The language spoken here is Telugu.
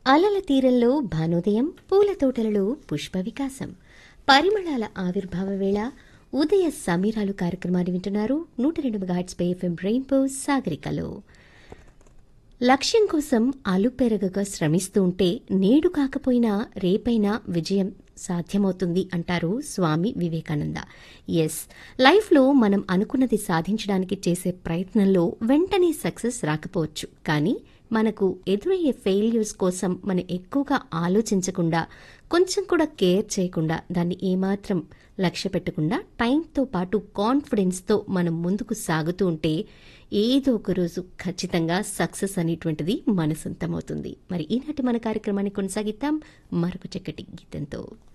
అలల తీరంలో భానోదయం పూల తోటలలో పుష్ప వికాసం పరిమళాల ఆవిర్భావ వేళ ఉదయ సమీరాలు కార్యక్రమాన్ని వింటున్నారు నూట రెండు మెగాహెట్స్ పై ఎఫ్ఎం రెయిన్బో సాగరికలో లక్ష్యం కోసం అలుపెరగగా శ్రమిస్తూ ఉంటే నేడు కాకపోయినా రేపైనా విజయం సాధ్యమవుతుంది అంటారు స్వామి వివేకానంద ఎస్ లైఫ్లో మనం అనుకున్నది సాధించడానికి చేసే ప్రయత్నంలో వెంటనే సక్సెస్ రాకపోవచ్చు కానీ మనకు ఎదురయ్యే ఫెయిల్యూర్స్ కోసం మనం ఎక్కువగా ఆలోచించకుండా కొంచెం కూడా కేర్ చేయకుండా దాన్ని ఏమాత్రం లక్ష్య పెట్టకుండా టైంతో పాటు కాన్ఫిడెన్స్తో మనం ముందుకు సాగుతూ ఉంటే ఏదో ఒక రోజు ఖచ్చితంగా సక్సెస్ అనేటువంటిది మన సొంతమవుతుంది మరి ఈనాటి మన కార్యక్రమాన్ని కొనసాగిద్దాం మరొక చక్కటి గీతంతో